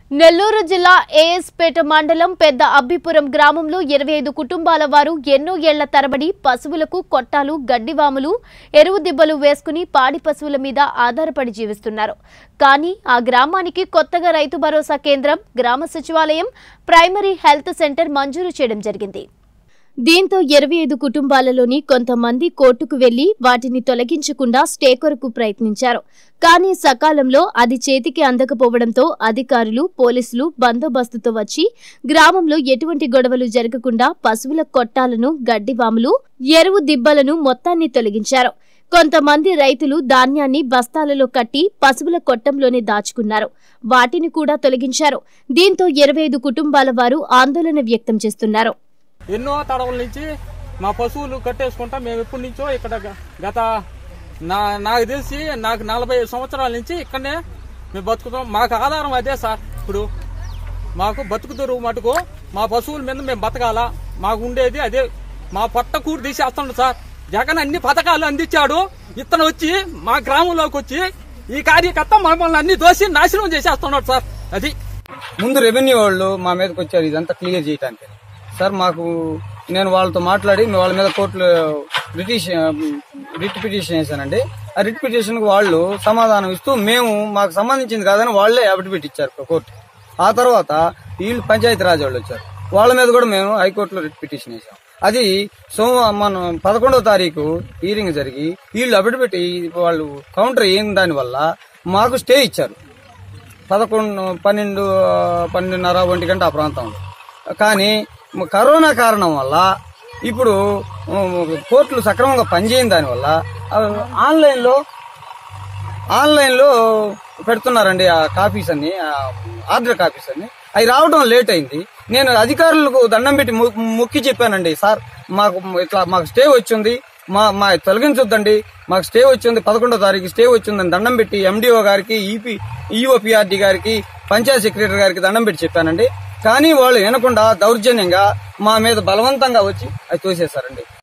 నెల్లూరు జిల్లా ఏఎస్పేట మండలం పెద్ద అబ్బిపురం గ్రామంలో ఇరవై ఐదు కుటుంబాల వారు ఎన్నో ఏళ్ల తరబడి పశువులకు కొట్టాలు గడ్డివాములు ఎరువు దిబ్బలు వేసుకుని పాడి పశువుల మీద ఆధారపడి జీవిస్తున్నారు కానీ ఆ గ్రామానికి కొత్తగా రైతు భరోసా కేంద్రం గ్రామ సచివాలయం ప్రైమరీ హెల్త్ సెంటర్ మంజూరు చేయడం జరిగింది దీంతో ఇరవై ఐదు కుటుంబాలలోని కొంతమంది కోర్టుకు వెళ్లి వాటిని తొలగించకుండా స్టే కొరకు ప్రయత్నించారు కానీ సకాలంలో అది చేతికి అందకపోవడంతో అధికారులు పోలీసులు బందోబస్తుతో వచ్చి గ్రామంలో ఎటువంటి గొడవలు జరగకుండా పశువుల కొట్టాలను గడ్డివాములు ఎరువు దిబ్బలను మొత్తాన్ని తొలగించారు కొంతమంది రైతులు ధాన్యాన్ని బస్తాలలో కట్టి పశువుల కొట్టంలోనే దాచుకున్నారు వాటిని కూడా తొలగించారు దీంతో ఇరవై ఐదు కుటుంబాల వారు ఆందోళన వ్యక్తం చేస్తున్నారు ఎన్నో తడవల నుంచి మా పశువులు కట్టేసుకుంటా మేము ఎప్పటి నుంచో ఇక్కడ గ- గత నా నాకు తెలిసి నాకు నలభై సంవత్సరాల నుంచి ఇక్కడనే మేము బతుకుతాం మాకు ఆధారం అదే సార్ ఇప్పుడు మాకు బతుకుతారు మటుకు మా పశువుల మీద మేము బతకాలా మాకు ఉండేది అదే మా పొట్ట కూడి తీసేస్తుండ సార్ జగన్ అన్ని పథకాలు అందించాడు ఇతను వచ్చి మా గ్రామంలోకి వచ్చి ఈ కార్యకర్త మమ్మల్ని అన్ని దోసి నాశనం చేసేస్తున్నాడు సార్ అది ముందు రెవెన్యూ వాళ్ళు మా మీదకి వచ్చారు ఇదంతా క్లియర్ చేయడానికి సార్ మాకు నేను వాళ్ళతో మాట్లాడి వాళ్ళ మీద కోర్టులో రిటిషన్ రిట్ పిటిషన్ వేశానండి ఆ రిట్ పిటిషన్ కు వాళ్ళు సమాధానం ఇస్తూ మేము మాకు సంబంధించింది కాదని వాళ్ళే అఫిడవిట్ ఇచ్చారు కోర్టు ఆ తర్వాత వీళ్ళు పంచాయతీ రాజ్ వాళ్ళు వచ్చారు వాళ్ళ మీద కూడా మేము హైకోర్టులో రిట్ పిటిషన్ వేసాం అది సోమ మనం పదకొండవ తారీఖు హీరింగ్ జరిగి వీళ్ళు అఫిడవిట్ వాళ్ళు కౌంటర్ అయిన దాని వల్ల మాకు స్టే ఇచ్చారు పదకొండు పన్నెండు పన్నెండున్నర ఒంటి గంట ఆ ప్రాంతంలో కానీ మ- కరోనా కారణం వల్ల ఇప్పుడు ఉమ్, కోర్టులు సక్రమంగా పనిచేయని దానివల్ల ఆ, ఆన్లైన్లో ఆన్లైన్లో పెడుతున్నారండి ఆ కాపీస్ అన్ని ఆ ఆర్డర్ కాపీస్ అన్ని అవి రావడం లేట్ అయింది నేను అధికారులకు దండం పెట్టి ము- మొక్కి చెప్పానండి సార్ మాకు ఇట్లా మాకు స్టే వచ్చింది మా మా తొలగించొద్దండి మాకు స్టే వచ్చింది పదకొండో తారీఖు స్టే వచ్చిందని దండం పెట్టి ఎండిఓ గారికి ఈపీ ఈఓపిఆర్డి గారికి పంచాయత్ సెక్రటరీ గారికి దండం పెట్టి చెప్పానండి కానీ వాళ్ళు వినకుండా దౌర్జన్యంగా మా మీద బలవంతంగా వచ్చి అది తోసేశారండి